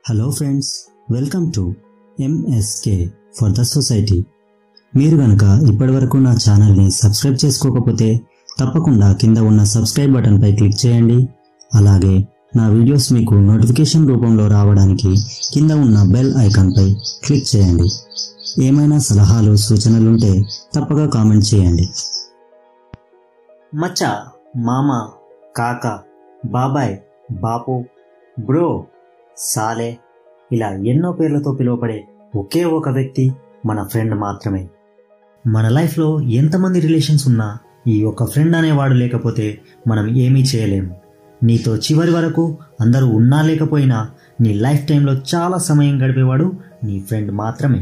hello friends welcome to MSK for the society మీరు కనుక ఇప్పటివరకు నా ఛానల్ని సబ్స్క్రైబ్ చేసుకోకపోతే తప్పకుండా కింద ఉన్న సబ్స్క్రైబ్ బటన్పై క్లిక్ చేయండి అలాగే నా వీడియోస్ మీకు నోటిఫికేషన్ రూపంలో రావడానికి కింద ఉన్న బెల్ ఐకాన్పై క్లిక్ చేయండి ఏమైనా సలహాలు సూచనలుంటే తప్పగా కామెంట్ చేయండి మచ్చ మామ కాక బాబాయ్ బాపు బ్రో సాలే ఇలా ఎన్నో పేర్లతో పిలువబడే ఒకే ఒక వ్యక్తి మన ఫ్రెండ్ మాత్రమే మన లైఫ్లో ఎంతమంది రిలేషన్స్ ఉన్నా ఈ ఒక్క ఫ్రెండ్ అనేవాడు లేకపోతే మనం ఏమీ చేయలేము నీతో చివరి వరకు అందరూ ఉన్నా లేకపోయినా నీ లైఫ్ టైంలో చాలా సమయం గడిపేవాడు నీ ఫ్రెండ్ మాత్రమే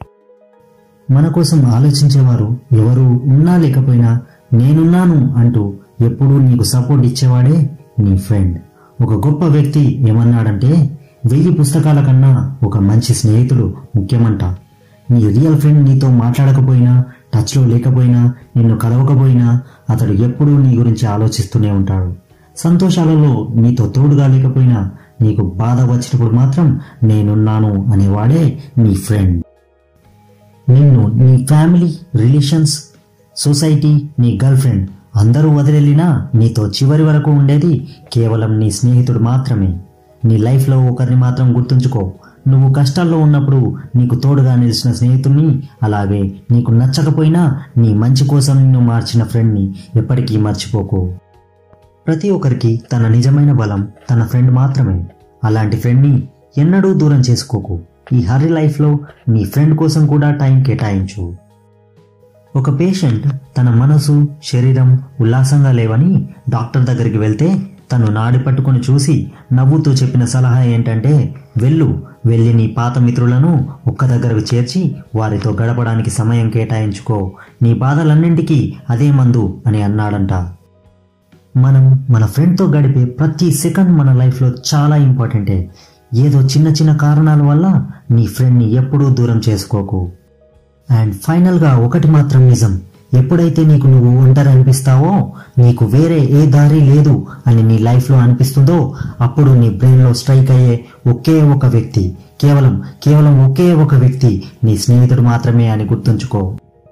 మన కోసం ఆలోచించేవారు ఎవరు ఉన్నా లేకపోయినా నేనున్నాను అంటూ ఎప్పుడూ నీకు సపోర్ట్ ఇచ్చేవాడే నీ ఫ్రెండ్ ఒక గొప్ప వ్యక్తి ఏమన్నాడంటే వెయ్యి పుస్తకాల కన్నా ఒక మంచి స్నేహితుడు ముఖ్యమంట నీ రియల్ ఫ్రెండ్ నీతో మాట్లాడకపోయినా టచ్లో లేకపోయినా నిన్ను కలవకపోయినా అతడు ఎప్పుడూ నీ గురించి ఆలోచిస్తూనే ఉంటాడు సంతోషాలలో నీతో తోడుగా లేకపోయినా నీకు బాధ వచ్చినప్పుడు మాత్రం నేనున్నాను అనేవాడే నీ ఫ్రెండ్ నిన్ను నీ ఫ్యామిలీ రిలేషన్స్ సొసైటీ నీ గర్ల్ ఫ్రెండ్ అందరూ వదిలెళ్ళినా నీతో చివరి వరకు ఉండేది కేవలం నీ స్నేహితుడు మాత్రమే నీ లైఫ్లో ఒకరిని మాత్రం గుర్తుంచుకో నువ్వు కష్టాల్లో ఉన్నప్పుడు నీకు తోడుగా నిలిచిన స్నేహితుడిని అలాగే నీకు నచ్చకపోయినా నీ మంచి కోసం నిన్ను మార్చిన ఫ్రెండ్ని ఎప్పటికీ మర్చిపోకు ప్రతి ఒక్కరికి తన నిజమైన బలం తన ఫ్రెండ్ మాత్రమే అలాంటి ఫ్రెండ్ని ఎన్నడూ దూరం చేసుకోకు ఈ హర్రీ లైఫ్లో నీ ఫ్రెండ్ కోసం కూడా టైం కేటాయించు ఒక పేషెంట్ తన మనసు శరీరం ఉల్లాసంగా లేవని డాక్టర్ దగ్గరికి వెళ్తే తను నాడి పట్టుకుని చూసి నవ్వుతూ చెప్పిన సలహా ఏంటంటే వెళ్ళు వెళ్ళి నీ పాత మిత్రులను ఒక్క దగ్గరకు చేర్చి వారితో గడపడానికి సమయం కేటాయించుకో నీ బాధలన్నింటికీ అదే మందు అని అన్నాడంట మనం మన ఫ్రెండ్తో గడిపే ప్రతి సెకండ్ మన లైఫ్లో చాలా ఇంపార్టెంటే ఏదో చిన్న చిన్న కారణాల వల్ల నీ ఫ్రెండ్ని ఎప్పుడూ దూరం చేసుకోకు అండ్ ఫైనల్గా ఒకటి మాత్రం నిజం ఎప్పుడైతే నీకు నువ్వు ఒంటరి అనిపిస్తావో నీకు వేరే ఏ దారి లేదు అని నీ లైఫ్లో అనిపిస్తుందో అప్పుడు నీ బ్రెయిన్లో స్ట్రైక్ అయ్యే ఒకే ఒక వ్యక్తి కేవలం కేవలం ఒకే ఒక వ్యక్తి నీ స్నేహితుడు మాత్రమే అని గుర్తుంచుకో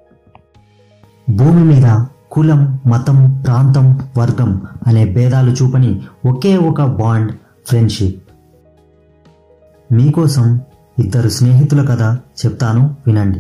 భూమి మీద కులం మతం ప్రాంతం వర్గం అనే భేదాలు చూపని ఒకే ఒక బాండ్ ఫ్రెండ్షిప్ మీకోసం ఇద్దరు స్నేహితుల కథ చెప్తాను వినండి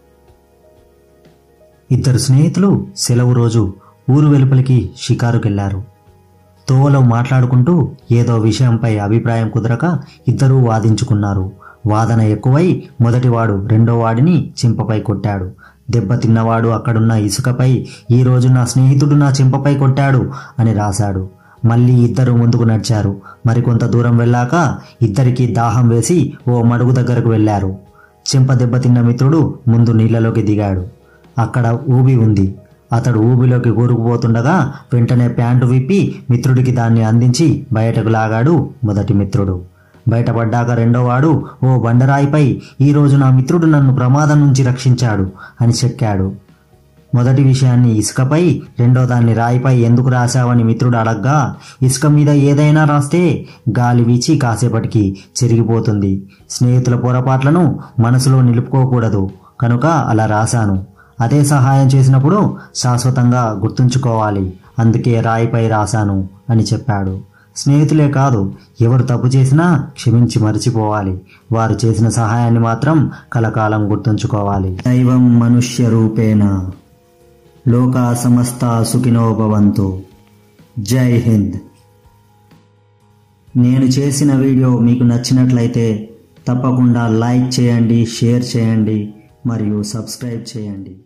ఇద్దరు స్నేహితులు సెలవు రోజు ఊరు వెలుపలికి షికారుకెళ్లారు తోవలో మాట్లాడుకుంటూ ఏదో విషయంపై అభిప్రాయం కుదరక ఇద్దరూ వాదించుకున్నారు వాదన ఎక్కువై మొదటివాడు రెండో వాడిని చింపపై కొట్టాడు దెబ్బతిన్నవాడు అక్కడున్న ఇసుకపై ఈ రోజు నా స్నేహితుడు నా చింపపై కొట్టాడు అని రాశాడు మళ్ళీ ఇద్దరు ముందుకు నడిచారు మరికొంత దూరం వెళ్ళాక ఇద్దరికి దాహం వేసి ఓ మడుగు దగ్గరకు వెళ్లారు చింప దెబ్బతిన్న మిత్రుడు ముందు నీళ్లలోకి దిగాడు అక్కడ ఊబి ఉంది అతడు ఊబిలోకి కూరుకుపోతుండగా వెంటనే ప్యాంటు విప్పి మిత్రుడికి దాన్ని అందించి బయటకు లాగాడు మొదటి మిత్రుడు బయటపడ్డాక రెండోవాడు ఓ బండరాయిపై ఈరోజు నా మిత్రుడు నన్ను ప్రమాదం నుంచి రక్షించాడు అని చెక్కాడు మొదటి విషయాన్ని ఇసుకపై రెండో దాన్ని రాయిపై ఎందుకు రాశావని మిత్రుడు అడగ్గా ఇసుక మీద ఏదైనా రాస్తే గాలి వీచి కాసేపటికి చెరిగిపోతుంది స్నేహితుల పొరపాట్లను మనసులో నిలుపుకోకూడదు కనుక అలా రాశాను అదే సహాయం చేసినప్పుడు శాశ్వతంగా గుర్తుంచుకోవాలి అందుకే రాయిపై రాశాను అని చెప్పాడు స్నేహితులే కాదు ఎవరు తప్పు చేసినా క్షమించి మరిచిపోవాలి వారు చేసిన సహాయాన్ని మాత్రం కలకాలం గుర్తుంచుకోవాలి దైవం మనుష్య రూపేణ లోకా సమస్త సుఖినో భవంతు జై హింద్ నేను చేసిన వీడియో మీకు నచ్చినట్లయితే తప్పకుండా లైక్ చేయండి షేర్ చేయండి మరియు సబ్స్క్రైబ్ చేయండి